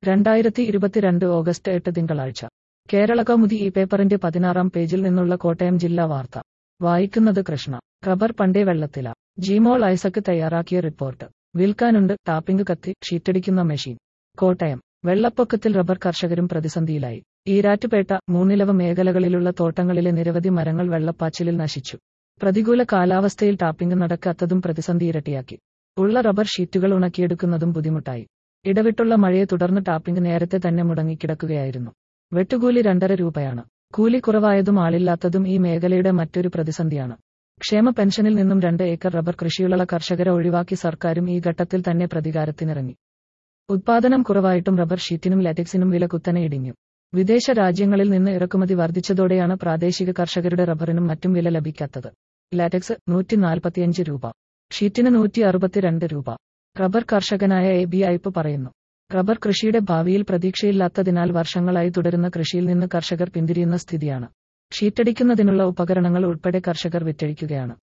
രണ്ടായിരത്തി ഇരുപത്തിരണ്ട് ഓഗസ്റ്റ് എട്ട് തിങ്കളാഴ്ച കേരള കൗമുദി ഈ പേപ്പറിന്റെ പതിനാറാം പേജിൽ നിന്നുള്ള കോട്ടയം ജില്ലാ വാർത്ത വായിക്കുന്നത് കൃഷ്ണ റബ്ബർ പണ്ടേ വെള്ളത്തില ജിമോൾ ഐസക്ക് തയ്യാറാക്കിയ റിപ്പോർട്ട് വിൽക്കാനുണ്ട് ടാപ്പിംഗ് കത്തി ഷീറ്റടിക്കുന്ന മെഷീൻ കോട്ടയം വെള്ളപ്പൊക്കത്തിൽ റബ്ബർ കർഷകരും പ്രതിസന്ധിയിലായി ഈരാറ്റുപേട്ട മൂന്നിലവ മേഖലകളിലുള്ള തോട്ടങ്ങളിലെ നിരവധി മരങ്ങൾ വെള്ളപ്പാച്ചിലിൽ നശിച്ചു പ്രതികൂല കാലാവസ്ഥയിൽ ടാപ്പിംഗ് നടക്കാത്തതും പ്രതിസന്ധി ഇരട്ടിയാക്കി ഉള്ള റബ്ബർ ഷീറ്റുകൾ ഉണക്കിയെടുക്കുന്നതും ബുദ്ധിമുട്ടായി ഇടവിട്ടുള്ള മഴയെ തുടർന്ന് ടാപ്പിംഗ് നേരത്തെ തന്നെ മുടങ്ങിക്കിടക്കുകയായിരുന്നു വെട്ടുകൂലി രണ്ടര രൂപയാണ് കൂലി കുറവായതും ആളില്ലാത്തതും ഈ മേഖലയുടെ മറ്റൊരു പ്രതിസന്ധിയാണ് ക്ഷേമ പെൻഷനിൽ നിന്നും രണ്ട് ഏക്കർ റബ്ബർ കൃഷിയുള്ള കർഷകരെ ഒഴിവാക്കി സർക്കാരും ഈ ഘട്ടത്തിൽ തന്നെ പ്രതികാരത്തിനിറങ്ങി ഉത്പാദനം കുറവായിട്ടും റബ്ബർ ഷീറ്റിനും ലാറ്റക്സിനും വില കുത്തനെ ഇടിഞ്ഞു വിദേശ രാജ്യങ്ങളിൽ നിന്ന് ഇറക്കുമതി വർദ്ധിച്ചതോടെയാണ് പ്രാദേശിക കർഷകരുടെ റബ്ബറിനും മറ്റും വില ലഭിക്കാത്തത് ലാറ്റക്സ് നൂറ്റി നാൽപ്പത്തിയഞ്ച് രൂപ ഷീറ്റിന് നൂറ്റി അറുപത്തിരണ്ട് രൂപ റബ്ബർ കർഷകനായ എ ബി ഐപ്പ് പറയുന്നു റബ്ബർ കൃഷിയുടെ ഭാവിയിൽ പ്രതീക്ഷയില്ലാത്തതിനാൽ വർഷങ്ങളായി തുടരുന്ന കൃഷിയിൽ നിന്ന് കർഷകർ പിന്തിരിയുന്ന സ്ഥിതിയാണ് ഷീറ്റടിക്കുന്നതിനുള്ള ഉപകരണങ്ങൾ ഉൾപ്പെടെ കർഷകർ വിറ്റഴിക്കുകയാണ്